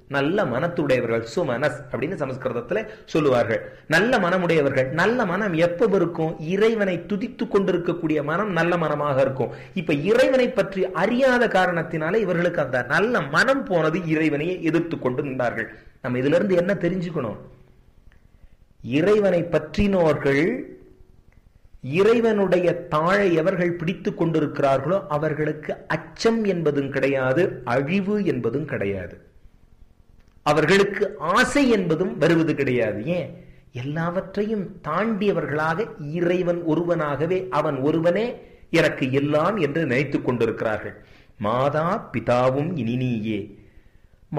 நல்ல மனத்துடையவர்கள் சுமனஸ் அப்படின்னு சமஸ்கிருதத்துல சொல்லுவார்கள் நல்ல மனமுடையவர்கள் நல்ல மனம் எப்ப இருக்கும் இறைவனை துதித்து கொண்டிருக்கக்கூடிய மனம் நல்ல மனமாக இருக்கும் இப்ப இறைவனை பற்றி அறியாத காரணத்தினால இவர்களுக்கு அந்த நல்ல மனம் போனது இறைவனையே எதிர்த்து கொண்டு நின்றார்கள் நம்ம இதுல இருந்து என்ன தெரிஞ்சுக்கணும் இறைவனை பற்றினோர்கள் இறைவனுடைய தாழை எவர்கள் பிடித்துக் கொண்டிருக்கிறார்களோ அவர்களுக்கு அச்சம் என்பதும் கிடையாது அழிவு என்பதும் கிடையாது அவர்களுக்கு ஆசை என்பதும் வருவது கிடையாது ஏன் எல்லாவற்றையும் தாண்டியவர்களாக இறைவன் ஒருவனாகவே அவன் ஒருவனே எனக்கு எல்லாம் என்று நினைத்துக் கொண்டிருக்கிறார்கள் மாதா பிதாவும் இனி நீயே